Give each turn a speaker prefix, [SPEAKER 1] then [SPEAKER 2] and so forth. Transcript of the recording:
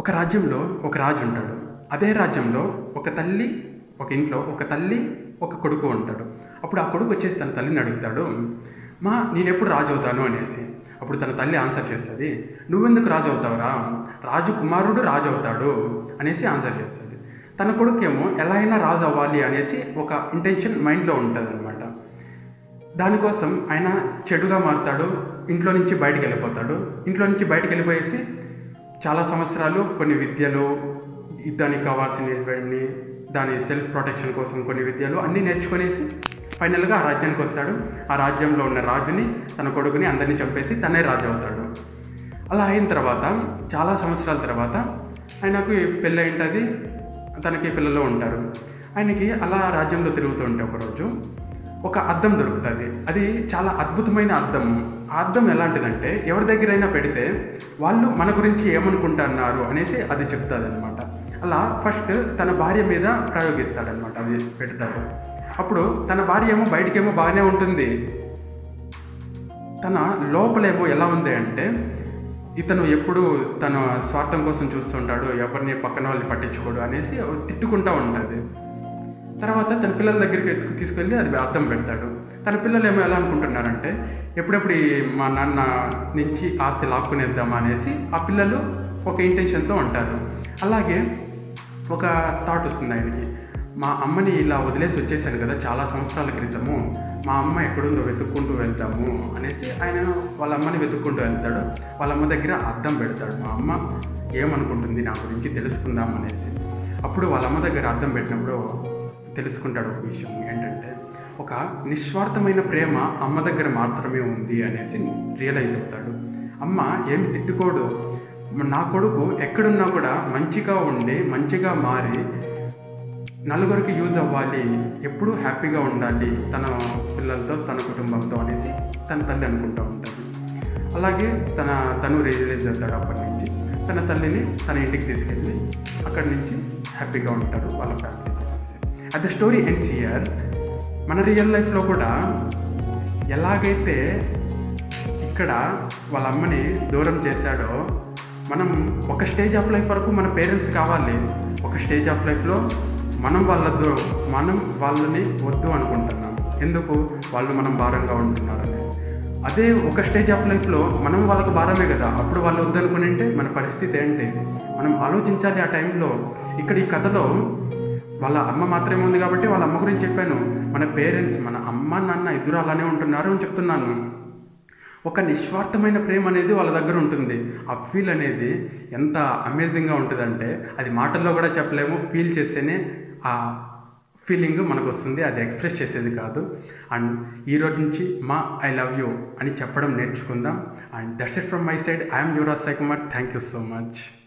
[SPEAKER 1] ఒక రాజ్యంలో ఒక రాజు ఉంటాడు అదే రాజ్యంలో ఒక తల్లి ఒక ఇంట్లో ఒక తల్లి ఒక కొడుకు ఉంటాడు అప్పుడు ఆ కొడుకు వచ్చేసి తన తల్లిని అడుగుతాడు మా నేను ఎప్పుడు రాజు అవుతాను అనేసి అప్పుడు తన తల్లి ఆన్సర్ చేస్తుంది నువ్వెందుకు రాజు అవుతావురా రాజు కుమారుడు రాజు అవుతాడు అనేసి ఆన్సర్ చేస్తుంది తన కొడుకేమో ఎలా అయినా రాజు అవ్వాలి అనేసి ఒక ఇంటెన్షన్ మైండ్లో ఉంటుంది అనమాట దానికోసం ఆయన చెడుగా మారుతాడు ఇంట్లో నుంచి బయటికి వెళ్ళిపోతాడు ఇంట్లో నుంచి బయటికి వెళ్ళిపోయేసి చాలా సంవత్సరాలు కొన్ని విద్యలు దానికి కావాల్సినవన్నీ దాని సెల్ఫ్ ప్రొటెక్షన్ కోసం కొన్ని విద్యలు అన్నీ నేర్చుకునేసి ఫైనల్గా ఆ రాజ్యానికి వస్తాడు ఆ రాజ్యంలో ఉన్న రాజుని తన కొడుకుని అందరినీ చంపేసి తనే రాజు అవుతాడు అలా అయిన తర్వాత చాలా సంవత్సరాల తర్వాత ఆయనకు పెళ్ళి ఉంటుంది తనకి పిల్లలు ఉంటారు ఆయనకి అలా రాజ్యంలో తిరుగుతూ ఉంటే ఒకరోజు ఒక అద్దం దొరుకుతుంది అది చాలా అద్భుతమైన అద్దం ఆ అద్దం ఎలాంటిదంటే ఎవరి దగ్గరైనా పెడితే వాళ్ళు మన గురించి ఏమనుకుంటున్నారు అనేసి అది చెప్తుంది అనమాట అలా ఫస్ట్ తన భార్య మీద ప్రయోగిస్తాడనమాట అది పెడతాడు అప్పుడు తన భార్య ఏమో బయటికేమో బాగానే ఉంటుంది తన లోపలేమో ఎలా ఉంది అంటే ఇతను ఎప్పుడు తన స్వార్థం కోసం చూస్తుంటాడు ఎవరిని పక్కన వాళ్ళని పట్టించుకోడు అనేసి తిట్టుకుంటూ ఉంటుంది తర్వాత తన పిల్లల దగ్గరికి ఎత్తుకు తీసుకెళ్ళి అది అర్థం పెడతాడు తన పిల్లలు ఏమో ఎలా అనుకుంటున్నారంటే ఎప్పుడెప్పుడు ఈ మా నాన్న నుంచి ఆస్తి లాక్కునేద్దామా అనేసి ఆ పిల్లలు ఒక ఇంటెన్షన్తో ఉంటారు అలాగే ఒక థాట్ వస్తుంది ఆయనకి మా అమ్మని ఇలా వదిలేసి వచ్చేసాను కదా చాలా సంవత్సరాల క్రితము మా అమ్మ ఎక్కడుందో వెతుక్కుంటూ వెళ్తాము అనేసి ఆయన వాళ్ళ అమ్మని వెతుక్కుంటూ వెళ్తాడు వాళ్ళ అమ్మ దగ్గర అర్థం పెడతాడు మా అమ్మ ఏమనుకుంటుంది నా గురించి తెలుసుకుందాం అనేసి అప్పుడు వాళ్ళ అమ్మ దగ్గర అర్థం పెట్టినప్పుడు తెలుసుకుంటాడు ఒక విషయం ఏంటంటే ఒక నిస్వార్థమైన ప్రేమ అమ్మ దగ్గర మాత్రమే ఉంది అనేసి రియలైజ్ అవుతాడు అమ్మ ఏమి తిట్టుకోడు నా కొడుకు ఎక్కడున్నా కూడా మంచిగా ఉండి మంచిగా మారి నలుగురికి యూజ్ అవ్వాలి ఎప్పుడూ హ్యాపీగా ఉండాలి తన పిల్లలతో తన కుటుంబంతో అనేసి తన తల్లి అనుకుంటూ ఉంటుంది అలాగే తన తను రియలైజ్ అవుతాడు అప్పటి నుంచి తన తల్లిని తన ఇంటికి తీసుకెళ్ళి అక్కడి నుంచి హ్యాపీగా ఉంటారు వాళ్ళ ఫ్యామిలీతో కలిసి at the story ends here మన రియల్ లైఫ్లో కూడా ఎలాగైతే ఇక్కడ వాళ్ళ అమ్మని దూరం చేశాడో మనం ఒక స్టేజ్ ఆఫ్ లైఫ్ వరకు మన పేరెంట్స్ కావాలి ఒక స్టేజ్ ఆఫ్ లైఫ్లో మనం వాళ్ళతో మనం వాళ్ళని వద్దు అనుకుంటున్నాం ఎందుకు వాళ్ళు మనం భారంగా ఉంటున్నారు అనేసి అదే ఒక స్టేజ్ ఆఫ్ లైఫ్లో మనం వాళ్ళకు భారమే కదా అప్పుడు వాళ్ళు వద్దనుకుని మన పరిస్థితి ఏంటి మనం ఆలోచించాలి ఆ టైంలో ఇక్కడ ఈ కథలో వాళ్ళ అమ్మ మాత్రమే ఉంది కాబట్టి వాళ్ళ అమ్మ గురించి చెప్పాను మన పేరెంట్స్ మన అమ్మ నాన్న ఇద్దరు అలానే ఉంటున్నారు అని చెప్తున్నాను ఒక నిస్వార్థమైన ప్రేమ అనేది వాళ్ళ దగ్గర ఉంటుంది ఆ ఫీల్ అనేది ఎంత అమేజింగ్గా ఉంటుందంటే అది మాటల్లో కూడా చెప్పలేము ఫీల్ చేస్తేనే ఆ ఫీలింగ్ మనకు వస్తుంది అది ఎక్స్ప్రెస్ చేసేది కాదు అండ్ ఈ రోజు నుంచి మా ఐ లవ్ యూ అని చెప్పడం నేర్చుకుందాం and that's it from my side I'm Yuvaraj Sai Kumar thank you so much